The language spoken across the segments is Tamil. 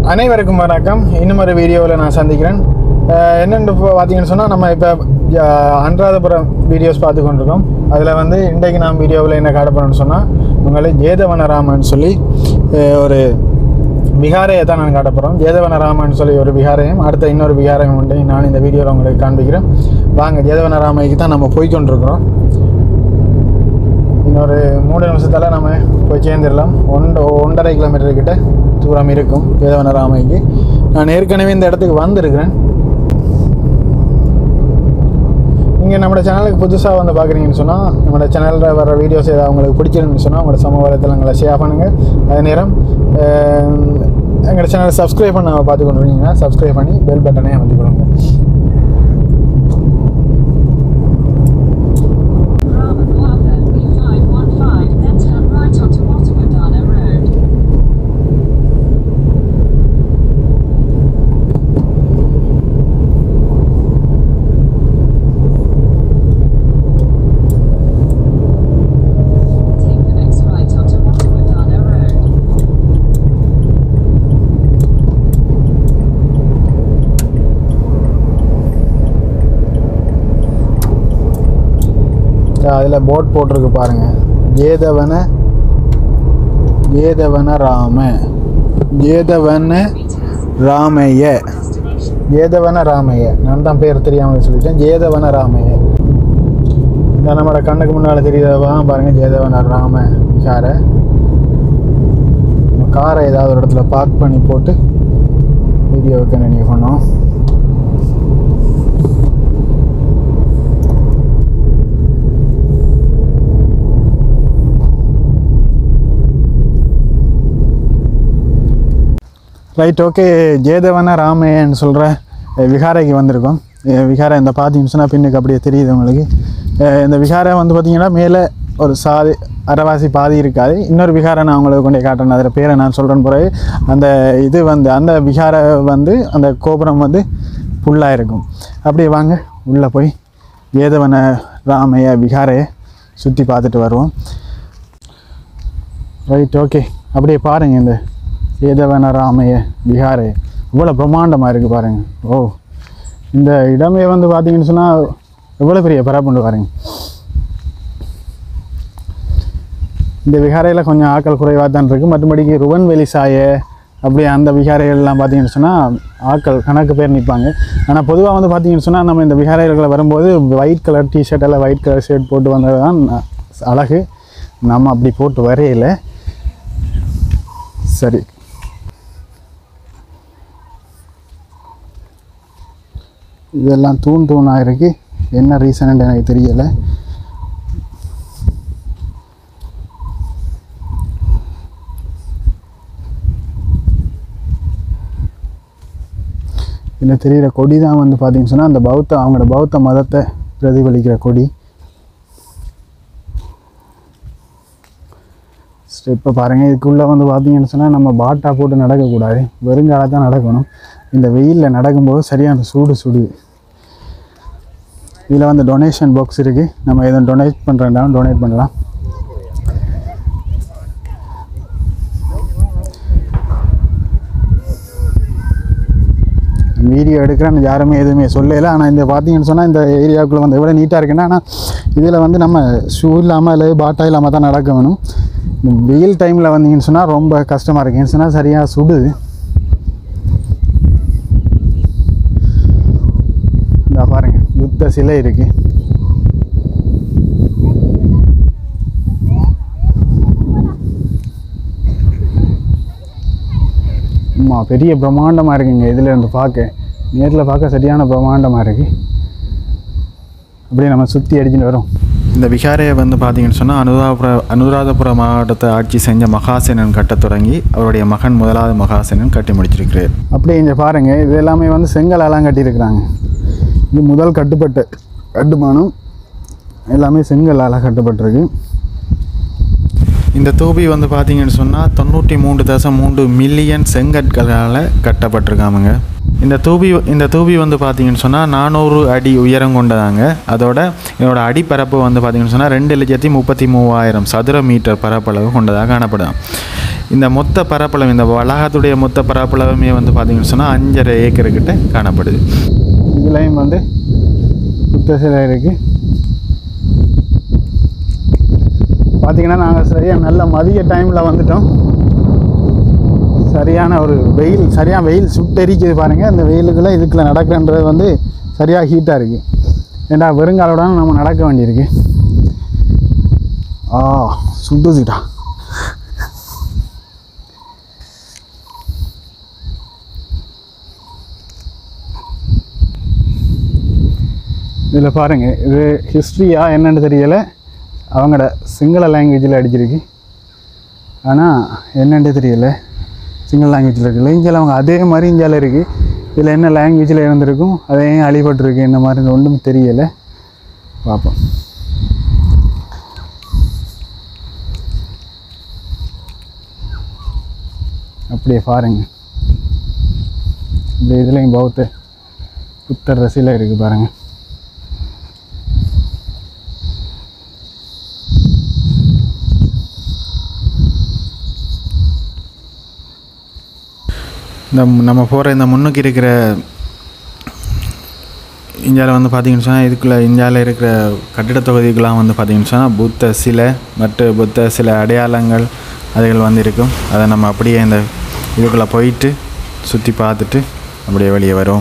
அனைவருக்கும் வணக்கம் இன்னும் ஒரு வீடியோவில் நான் சந்திக்கிறேன் அஹ் என்னென்னு இப்போ பார்த்தீங்கன்னு சொன்னால் நம்ம இப்போ அன்றாதபுரம் வீடியோஸ் பார்த்து கொண்டிருக்கோம் அதில் வந்து இன்றைக்கு நான் வீடியோவில் என்ன காட்ட போகிறேன்னு சொன்னால் உங்களை ஜேதவனராமன் சொல்லி அஹ் ஒரு விகாரையை தான் நான் காட்ட போகிறோம் ஜேதவனராமன் சொல்லி ஒரு விகாரையும் அடுத்த இன்னொரு விகாரையும் உண்டு நான் இந்த வீடியோவில் உங்களுக்கு காண்பிக்கிறேன் வாங்க ஜேதவனராமைக்கு தான் நம்ம போய்க்கொண்டிருக்கிறோம் இன்னொரு மூணு நிமிஷத்தில் நம்ம போய் சேர்ந்துடலாம் ஒன்று ஒன்றரை கிலோமீட்டர் கிட்ட தூரம் இருக்கும் வேதவனராமைக்கு நான் ஏற்கனவே இந்த இடத்துக்கு வந்திருக்கிறேன் நீங்கள் நம்ம சேனலுக்கு புதுசாக வந்து பார்க்குறீங்கன்னு சொன்னால் நம்மளோட சேனலில் வர வீடியோஸ் ஏதாவது உங்களுக்கு பிடிச்சிருந்துன்னு சொன்னால் உங்களோட சமூக வலைத்தளங்களை ஷேர் பண்ணுங்கள் அதே நேரம் அஹ், எங்களோட சேனலை சப்ஸ்கிரைப் பண்ண பார்த்து கொண்டிருந்தீங்கன்னா சப்ஸ்கிரைப் பண்ணி பெல் பட்டனே அமைத்து கொடுங்க Bravo Guava, B515, then turn right onto Ottawadana Road. Take the next right onto Ottawadana Road. அதில் போட் போட்டிருக்கு பாருங்கள் ஜேதவன ஜேதவன ராம ஜேதவன ராமைய Destination. ஜேதவன ராமைய நான் தான் பேர் தெரியாமல் சொல்லிட்டேன் ஜேதவன ராமைய இந்த நம்மளோட கண்ணுக்கு முன்னால் தெரியுதவா பாருங்க ஜேதவன ராம காரை நம்ம காரை ஏதாவது ஒரு இடத்துல பார்க் பண்ணி போட்டு வீடியோவுக்கு நினைவு பண்ணோம் ரைட் ஓகே ஜேதவன ராமையன்னு சொல்கிற விகாரைக்கு வந்திருக்கோம் அஹ் விகாரை இந்த பார்த்தீங்கன்னு சொன்னால் பின்னுக்கு அப்படியே தெரியுது உங்களுக்கு அஹ் இந்த விகாரை வந்து பார்த்தீங்கன்னா மேலே ஒரு சாதி அரைவாசி பாதி இருக்காது இன்னொரு விகாரை நான் உங்களுக்கு கொண்டே காட்டுறேன் அதில் பேரை நான் சொல்கிறேன் பிறகு அந்த இது வந்து அந்த விகாரை வந்து அந்த கோபுரம் வந்து ஃபுல்லாக இருக்கும் அப்படியே வாங்க உள்ளே போய் ஜேதவன ராமைய விகாரையை சுற்றி பார்த்துட்டு வருவோம் ரைட் ஓகே அப்படியே பாருங்கள் இந்த ஏதவன ராமைய விஹாரே இவ்வளோ பிரம்மாண்டமாக இருக்குது பாருங்கள் ஓ இந்த இடமே வந்து பார்த்தீங்கன்னு சொன்னால் எவ்வளோ பெரிய பரப்புண்டு பாருங்க இந்த விகாரையில் கொஞ்சம் ஆட்கள் குறைவாக தான் இருக்குது மற்றபடிக்கு ருவன்வெளி சாய அப்படி அந்த விகாரைகள்லாம் பார்த்தீங்கன்னு சொன்னால் ஆட்கள் கணக்கு பேர் நிற்பாங்க ஆனால் பொதுவாக வந்து பார்த்தீங்கன்னு சொன்னால் நம்ம இந்த விகாரைகளை வரும்போது ஒயிட் கலர் டிஷர்ட் எல்லாம் ஒயிட் கலர் ஷர்ட் போட்டு வந்தது தான் அழகு நம்ம அப்படி போட்டு வரையில சரி இதெல்லாம் தூண் தூணாக இருக்கு என்ன ரீசன் எனக்கு தெரியலை இதில் தெரிகிற கொடி தான் வந்து பார்த்தீங்கன்னு சொன்னால் அந்த பௌத்த அவங்களோட பௌத்த மதத்தை பிரதிபலிக்கிற கொடி ஸ்டெப்பை பாருங்கள் இதுக்குள்ளே வந்து பார்த்தீங்கன்னு சொன்னால் நம்ம பாட்டா போட்டு நடக்கக்கூடாது வெறுங்கால தான் நடக்கணும் இந்த வெயிலில் நடக்கும்போது சரியான சூடு சுடுது இதில் வந்து டொனேஷன் பாக்ஸ் இருக்குது நம்ம எதுவும் டொனேட் பண்ணுறோம் டொனேட் பண்ணலாம் வீடியோ எடுக்கிறேன்னு யாருமே எதுவுமே சொல்லலை ஆனால் இந்த பார்த்தீங்கன்னு சொன்னால் இந்த ஏரியாவுக்குள்ளே வந்து எவ்வளோ நீட்டாக இருக்குன்னா ஆனால் இதில் வந்து நம்ம ஷூ இல்லாமல் இல்லை பாட்டா இல்லாமல் தான் நடக்க வேணும் இந்த வெயில் டைமில் வந்தீங்கன்னு சொன்னால் ரொம்ப கஷ்டமாக இருக்கு ஏன்னு சொன்னால் சரியாக சுடுது இந்த பாருங்க புத்த சிலை இருக்கு ஆமா பெரிய பிரம்மாண்டமாக இருக்குங்க இதில் இருந்து பார்க்க நேரில் பார்க்க சரியான பிரம்மாண்டமாக இருக்கு அப்படியே நம்ம சுற்றி அடிச்சுட்டு வரோம் இந்த விகாரையை வந்து பார்த்தீங்கன்னு சொன்னால் அனுராதபுர அனுராதபுர மாவட்டத்தை ஆட்சி செஞ்ச மகாசேனன் கட்டத் தொடங்கி அவருடைய மகன் முதலாவது மகாசேனன் கட்டி முடிச்சிருக்கிறார் அப்படியே இங்கே பாருங்கள் இது எல்லாமே வந்து செங்கலாலாம் கட்டியிருக்கிறாங்க இது முதல் கட்டுப்பட்ட கட்டுமானம் எல்லாமே செங்கலால் கட்டப்பட்டிருக்கு இந்த தூபி வந்து பார்த்தீங்கன்னு சொன்னால் தொண்ணூற்றி மூன்று தசம் மூன்று மில்லியன் செங்கற்களால் கட்டப்பட்டிருக்காமுங்க இந்த தூபி இந்த தூபி வந்து பார்த்தீங்கன்னு சொன்னால் நானூறு அடி உயரம் கொண்டதாங்க அதோட இதோட அடிப்பரப்பு வந்து பார்த்தீங்கன்னு சொன்னால் ரெண்டு லட்சத்தி முப்பத்தி மூவாயிரம் சதுர மீட்டர் பரப்பளவு கொண்டதாக காணப்படும் இந்த மொத்த பரப்பளவு இந்த வளாகத்துடைய மொத்த பரப்பளவுமே வந்து பார்த்தீங்கன்னு சொன்னால் அஞ்சரை ஏக்கர் கிட்ட காணப்படுது இதுலேயும் வந்து புத்த சிலை இருக்குது பார்த்தீங்கன்னா நாங்கள் சரியாக நல்ல மதிய டைமில் வந்துட்டோம் சரியான ஒரு வெயில் சரியாக வெயில் சுட்டெரிக்குது பாருங்கள் இந்த வெயிலுக்குள்ளே இதுக்குள்ள நடக்கிறன்றது வந்து சரியாக ஹீட்டாக இருக்குது ஏண்டா வெறுங்காலோட நம்ம நடக்க வேண்டியிருக்கு ஆ சுட்டுதுடா இதில் பாருங்கள் இது ஹிஸ்ட்ரியா என்னன்னு தெரியலை அவங்களோட சிங்கள லாங்குவேஜில் அடிச்சிருக்கு ஆனால் என்னன்னு தெரியல சிங்கள லாங்குவேஜில் இருக்குல்ல இங்கே அவங்க அதே மாதிரி இந்தியாவில் இருக்குது இதில் என்ன லாங்குவேஜில் இருந்திருக்கும் அதே அழிபட்டிருக்கு என்ன மாதிரி ஒன்றும் தெரியலை பார்ப்போம் அப்படியே பாருங்க இப்படி இதுலேயும் பௌத்த புத்தர் ரசியில் இருக்குது பாருங்கள் இந்த நம்ம போகிற இந்த முன்னுக்கு இருக்கிற இந்தியாவில் வந்து பார்த்தீங்கன்னு சொன்னால் இதுக்குள்ளே இந்தியாவில் இருக்கிற கட்டிடத் தொகுதிக்கெலாம் வந்து பார்த்தீங்கன்னு சொன்னால் புத்த சிலை மற்ற புத்த சில அடையாளங்கள் அதுகள் வந்து இருக்கும் அதை நம்ம அப்படியே இந்த இதுக்குள்ளே போயிட்டு சுற்றி பார்த்துட்டு அப்படியே வெளியே வரும்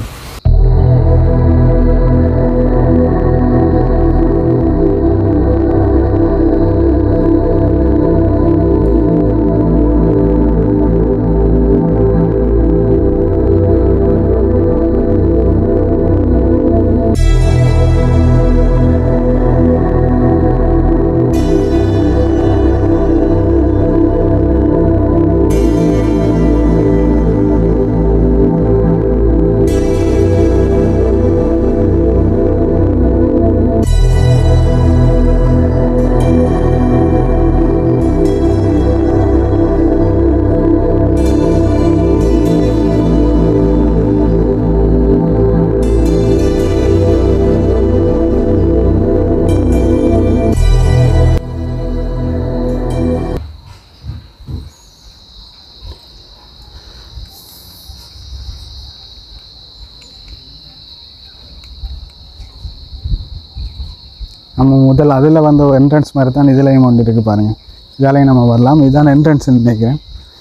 நம்ம முதல் அதில் வந்த என்ட்ரன்ஸ் மாதிரி தான் இதுலேயும் ஒன்று இருக்குது பாருங்கள் இதாலையும் நம்ம வரலாம் இதுதான் என்ட்ரன்ஸ் நினைக்கிறேன்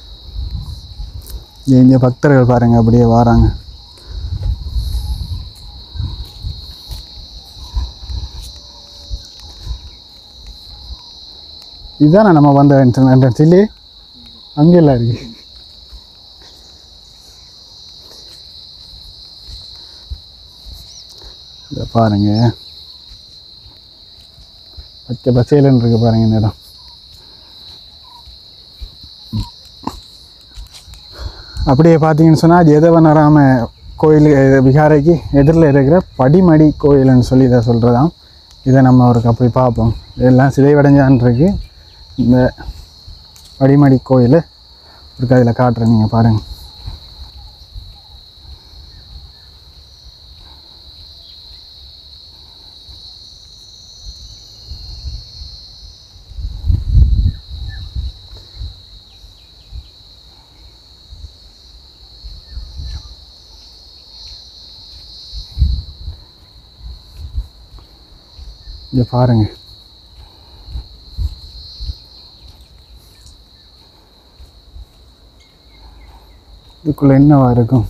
இங்க இங்கே பக்தர்கள் பாருங்கள் அப்படியே வராங்க இதுதானே நம்ம வந்த என்ட்ரன்ஸ் இல்லையே அங்கே எல்லாம் இருக்கு இதை பாருங்க பச்சை பச்சையிலன்னு இருக்கு பாருங்க இந்த இடம் அப்படியே பார்த்தீங்கன்னு சொன்னால் ஜெதவனராம கோயில் அஹ், விகாரைக்கு எதிரில் இருக்கிற படிமடி கோயில்னு சொல்லி இதை சொல்கிறதாம் இதை நம்ம ஒரு அப்படி பார்ப்போம் இதெல்லாம் சிதைவடைஞ்சான் இருக்கு இந்த படிமடி கோயில் ஒரு அதில் காட்டுறேன் நீங்கள் பாருங்கள் இங்கே பாருங்க இதுக்குள்ள என்னவா இருக்கும்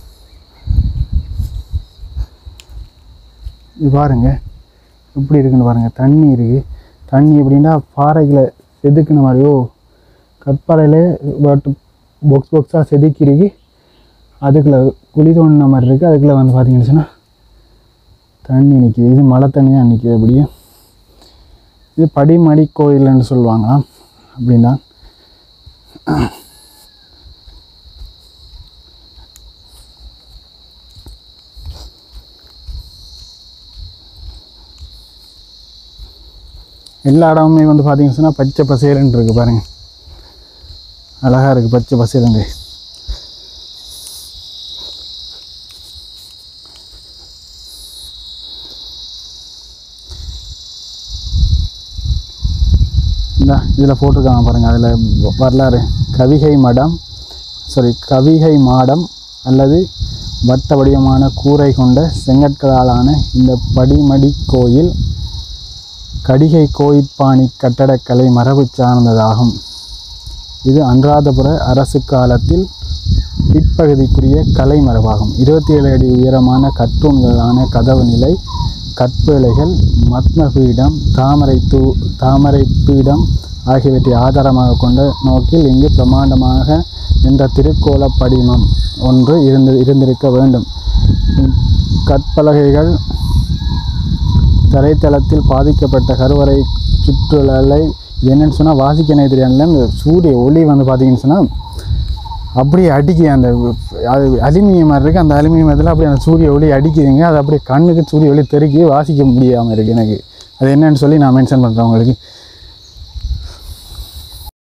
இது பாருங்க எப்படி இருக்குன்னு பாருங்க தண்ணி இருக்கு தண்ணி எப்படின்னா பாறைகளை செதுக்குன மாதிரியோ கற்பாறையில் பாட்டு பாக்ஸ் பாக்ஸாக செதுக்கிருக்கு அதுக்குள்ள குழி தோண்டின மாதிரி இருக்குது அதுக்குள்ள வந்து பார்த்தீங்கன்னு சொன்னால் தண்ணி நிற்கிது இது மழை தண்ணி தான் நிற்கிது அப்படியே இது படிமடி கோயில்னு சொல்லுவாங்களாம் அப்படின்னா எல்லா இடமுமே வந்து பார்த்தீங்கன்னு சொன்னால் பச்சை பசேலுன்னு இருக்குது பாருங்க அழகாக இருக்குது பச்சை பசேலுண்டு இதில் போட்டிருக்காங்க பாருங்கள் அதில் வரலாறு கவிகை மடம் சாரி கவிகை மாடம் அல்லது வட்ட வடிவமான கூரை கொண்ட செங்கற்களாலான இந்த படிமடி கோயில் கடிகை கோயிற்பாணி கட்டடக்கலை மரபு சார்ந்ததாகும் இது அனுராதபுர அரசு காலத்தில் பிற்பகுதிக்குரிய கலை மரபாகும் இருபத்தி ஏழு அடி உயரமான கற்றூண்களான கதவு நிலை கற்பேளைகள் மத்மபீடம் தாமரை தூ தாமரை பீடம் ஆகியவற்றை ஆதாரமாக கொண்ட நோக்கில் இங்கு பிரமாண்டமாக நின்ற திருக்கோல படிமம் ஒன்று இருந்து இருந்திருக்க வேண்டும் கற்பலகைகள் தரைத்தளத்தில் பாதிக்கப்பட்ட கருவறை சுற்றுலலை இது என்னன்னு சொன்னால் வாசிக்கனே தெரியல இந்த சூரிய ஒளி வந்து பார்த்தீங்கன்னு சொன்னால் அப்படியே அடிக்குது அந்த அது அலுமினியம் மாதிரி இருக்குது அந்த அலுமினியத்தில் அப்படியே அந்த சூரிய ஒளி அடிக்குதுங்க அது அப்படியே கண்ணுக்கு சூரிய ஒளி தெருக்கி வாசிக்க முடியாமல் இருக்குது எனக்கு அது என்னன்னு சொல்லி நான் மென்ஷன் பண்ணுறேன் உங்களுக்கு